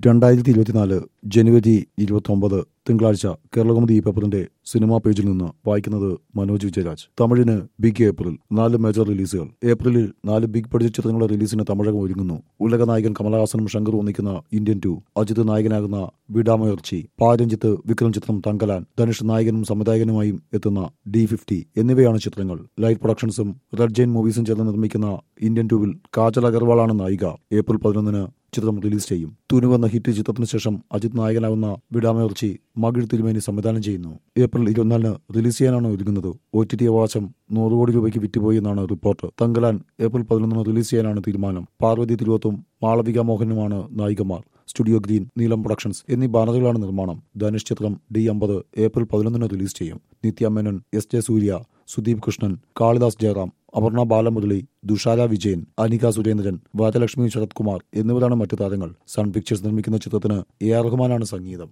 രണ്ടായിരത്തി ഇരുപത്തിനാല് ജനുവരി ഇരുപത്തൊമ്പത് തിങ്കളാഴ്ച കേരളകൗമുദി ഈ പേപ്പറിന്റെ സിനിമാ പേജിൽ നിന്ന് വായിക്കുന്നത് മനോജ് വിജയരാജ് തമിഴിന് ബിഗ് ഏപ്രിൽ നാല് മേജർ റിലീസുകൾ ഏപ്രിലിൽ നാല് ബിഗ് ബഡ്ജറ്റ് ചിത്രങ്ങളുടെ റിലീസിന് തമിഴകം ഒരുങ്ങുന്നു ഉലക നായകൻ കമലഹാസനും ശങ്കർ ഒന്നിക്കുന്ന ഇന്ത്യൻ ടു അജിത് നായകനാകുന്ന വിടാമയർച്ചി പാരഞ്ജിത്ത് വിക്രം ചിത്രം തങ്കലാൻ ധനുഷ് നായകനും സംവിധായകനുമായും എത്തുന്ന ഡി ഫിഫ്റ്റി എന്നിവയാണ് ചിത്രങ്ങൾ ലൈറ്റ് പ്രൊഡക്ഷൻസും റെഡ് ജെയിൻ മൂവീസും ചേർന്ന് നിർമ്മിക്കുന്ന ഇന്ത്യൻ ടൂവിൽ കാജൽ അഗർവാളാണ് നായിക ഏപ്രിൽ പതിനൊന്നിന് ചിത്രം റിലീസ് ചെയ്യും തുനുവ് എന്ന ഹിറ്റ് ചിത്രത്തിന് ശേഷം അജിത് നായകനാകുന്ന വിടാമയർച്ചി മകിഴ് തിരുമേനി സംവിധാനം ചെയ്യുന്നു ഏപ്രിൽ ഇരുപത്തിനാലിന് റിലീസ് ചെയ്യാനാണ് ഒരുങ്ങുന്നത് ഒ ടി ടി അവകാശം നൂറ് കോടി രൂപയ്ക്ക് വിറ്റുപോയി എന്നാണ് റിപ്പോർട്ട് തങ്കലാൻ ഏപ്രിൽ പതിനൊന്നിന് റിലീസ് ചെയ്യാനാണ് തീരുമാനം പാർവതി തിരുവത്തും മാളവിക മോഹനുമാണ് നായികമാർ സ്റ്റുഡിയോ ഗ്രീൻ നീലം പ്രൊഡക്ഷൻസ് എന്നീ ബാനറുകളാണ് നിർമ്മാണം ധനുഷ് ചിത്രം ഡി അമ്പത് ഏപ്രിൽ പതിനൊന്നിന് റിലീസ് ചെയ്യും നിത്യ മേനോൻ എസ് ജെ സൂര്യ സുദീപ് കൃഷ്ണൻ കാളിദാസ് ജയറാം അപർണ ബാലമുരളി ദുഷാര വിജയൻ അനിക സുരേന്ദ്രൻ വാജലക്ഷ്മി ശരത് കുമാർ എന്നിവരാണ് മറ്റു താരങ്ങൾ സൺ പിക്ചേഴ്സ് നിർമ്മിക്കുന്ന ചിത്രത്തിന് എ ആർ റഹ്മാനാണ് സംഗീതം